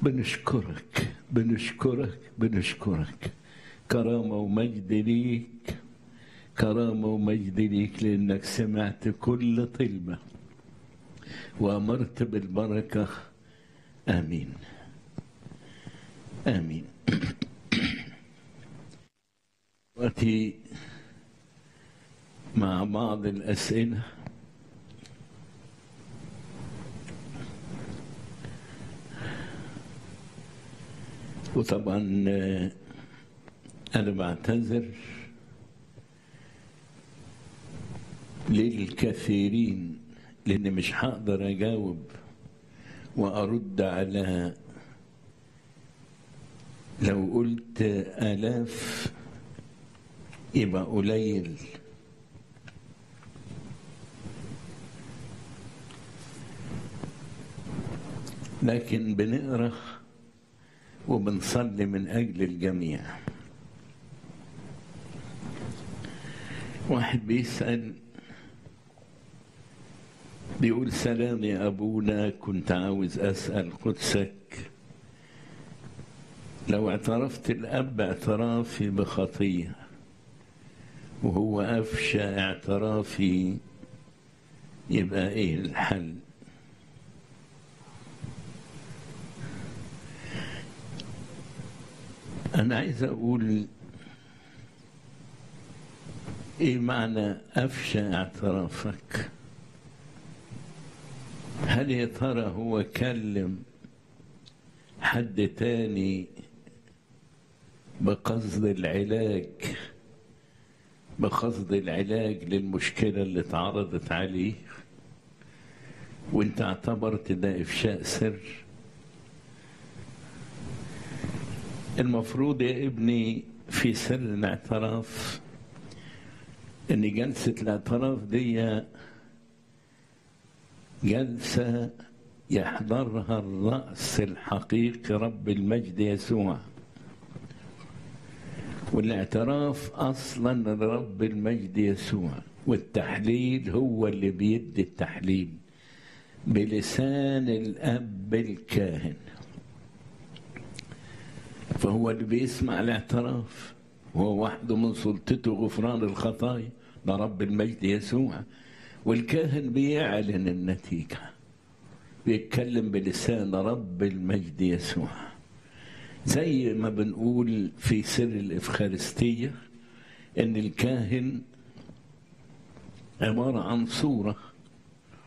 بنشكرك بنشكرك بنشكرك كرامة ومجد ليك كرامة ومجد ليك لأنك سمعت كل طلبة وأمرت بالبركة آمين آمين وأتي مع بعض الأسئلة وطبعا أنا بعتذر للكثيرين لأن مش هقدر أجاوب وأرد على لو قلت آلاف يبقى قليل لكن بنقرأ وبنصلي من أجل الجميع واحد بيسأل بيقول سلام يا أبونا كنت عاوز أسأل قدسك لو اعترفت الأب اعترافي بخطية وهو أفشى اعترافي يبقى إيه الحل أنا عايز أقول إيه معنى أفشى اعترافك هل يا ترى هو كلم حد تاني بقصد العلاج بقصد العلاج للمشكلة اللي اتعرضت عليه وانت اعتبرت ده افشاء سر المفروض يا ابني في سر الاعتراف ان جلسة الاعتراف دي جلسة يحضرها الرأس الحقيقي رب المجد يسوع والاعتراف اصلا لرب المجد يسوع والتحليل هو اللي بيدي التحليل بلسان الاب الكاهن فهو اللي بيسمع الاعتراف هو وحده من سلطته غفران الخطايا ده رب المجد يسوع والكاهن بيعلن النتيجة بيتكلم بلسان رب المجد يسوع زي ما بنقول في سر الإفخارستية إن الكاهن عبارة عن صورة